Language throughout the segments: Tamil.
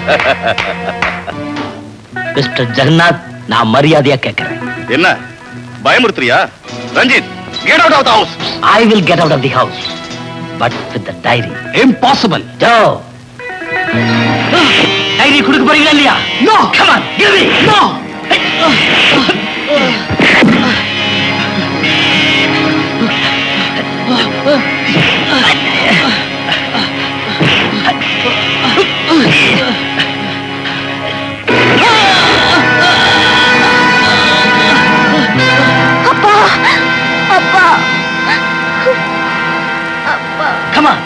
மிஸ்டர் ஜெகநாத் நான் மரியாதையா கேட்கிறேன் என்ன பயமுறுத்துறியா Ranjith get out of the house I will get out of the house but with the diary impossible Jo diary கொடுக்க போறீங்களா இல்லையா no come on give me no அப்பா அப்பா அப்பா கம் ஆன்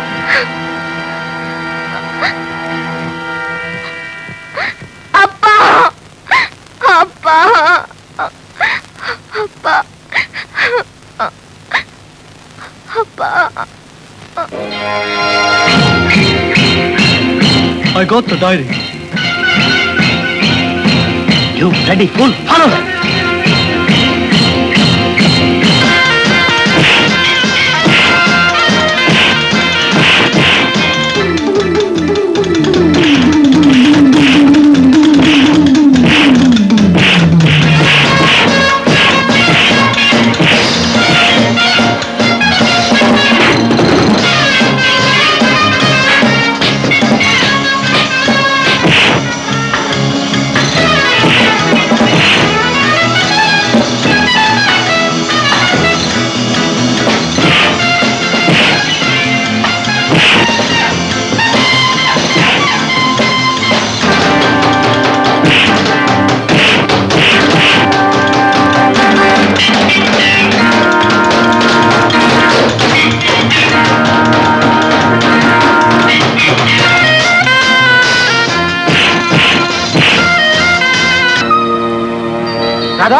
அப்பா அப்பா அப்பா அப்பா I got the diary. You bloody fool! Follow them! Radha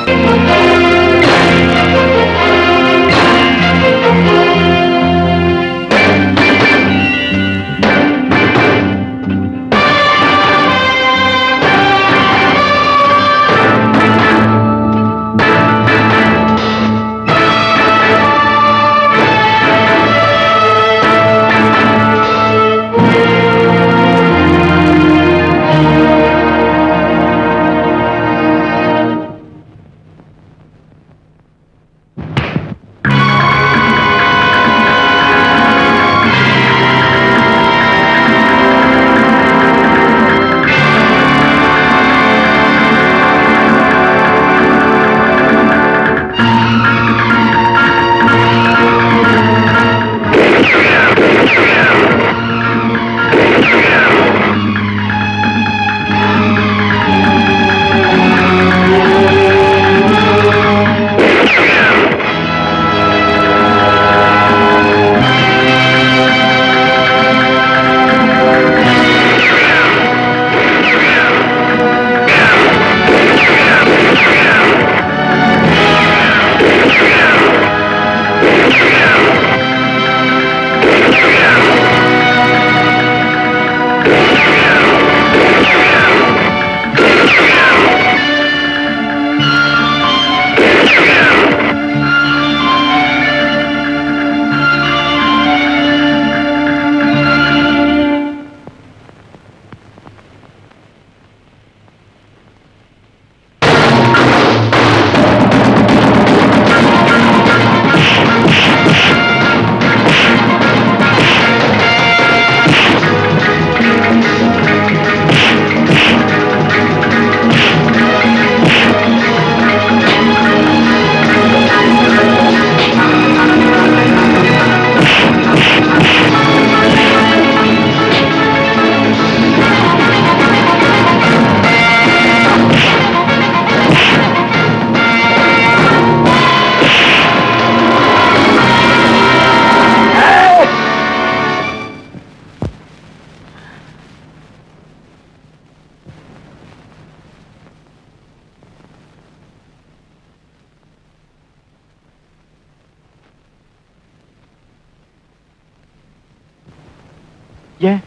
ஏன்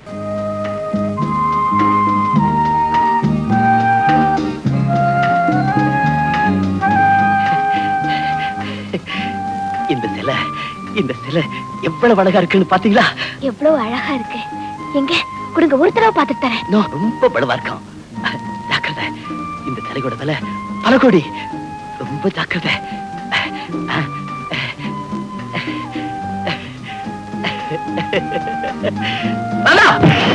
இந்த சிலை இந்த சிலை எவ்வளவு அழகா இருக்குன்னு பாத்தீங்களா எவ்வளவு அழகா இருக்கு எங்க கொடுங்க ஒரு தடவை பார்த்துட்டு தரேன் நோ ரொம்ப பலவா இருக்கும் ஜாக்கிரதை இந்த தலையோட விலை பல கோடி ரொம்ப ஜாக்கிரதை அண்ணா!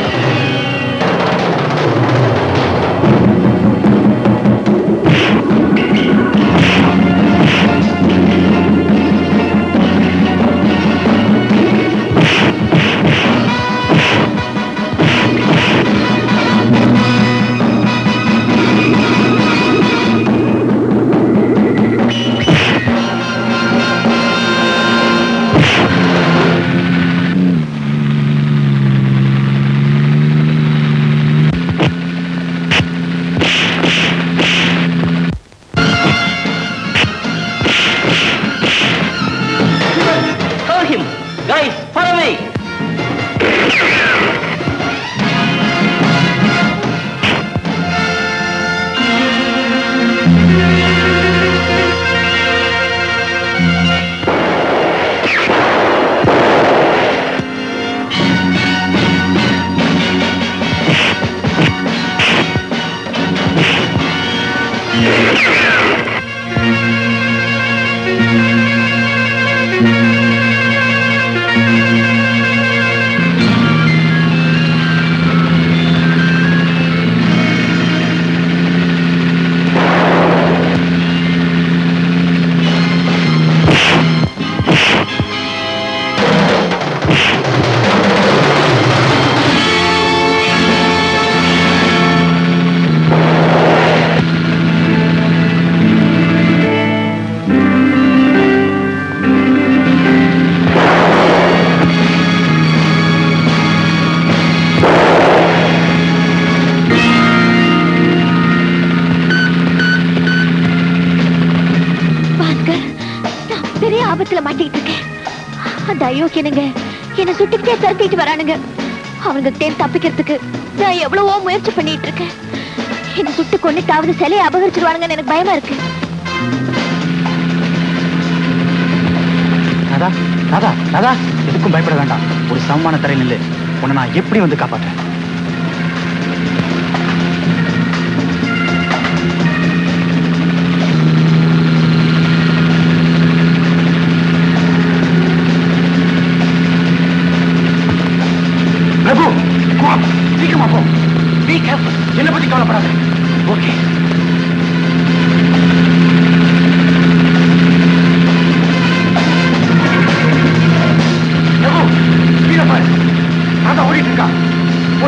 Call him! Guys, follow me! Bhaskar நான் பெரிய ஆபத்துல மாட்டிக்கிட்டு இருக்கேன் அந்த அயோக்கியனுங்க என்ன சுட்டுக்கிட்டே துரத்திட்டு வரானுங்க அவங்க தேர் தப்பிக்கிறதுக்கு நான் எவ்வளவோ முயற்சி பண்ணிட்டு இருக்கேன் என்ன சுட்டு கொண்டுட்டாவது சிலையை அபகரிச்சிருவானுங்கன்னு எனக்கு பயமா இருக்கு ராதா ராதா ராதா எதுக்கும் பயப்பட வேண்டாம் ஒரு சமமான தரையில் நில்லு உன்னை நான் எப்படி வந்து காப்பாற்றேன் பிரபு go up. சீக்கிரமா போ பி கேர்ஃபுல் என்ன பத்தி கவலைப்படாத ஓகே பிரபு கீழே பாரு ராதா ஓடிட்டு இருக்கா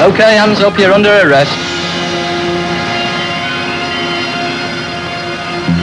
Okay, hands up, you're under arrest.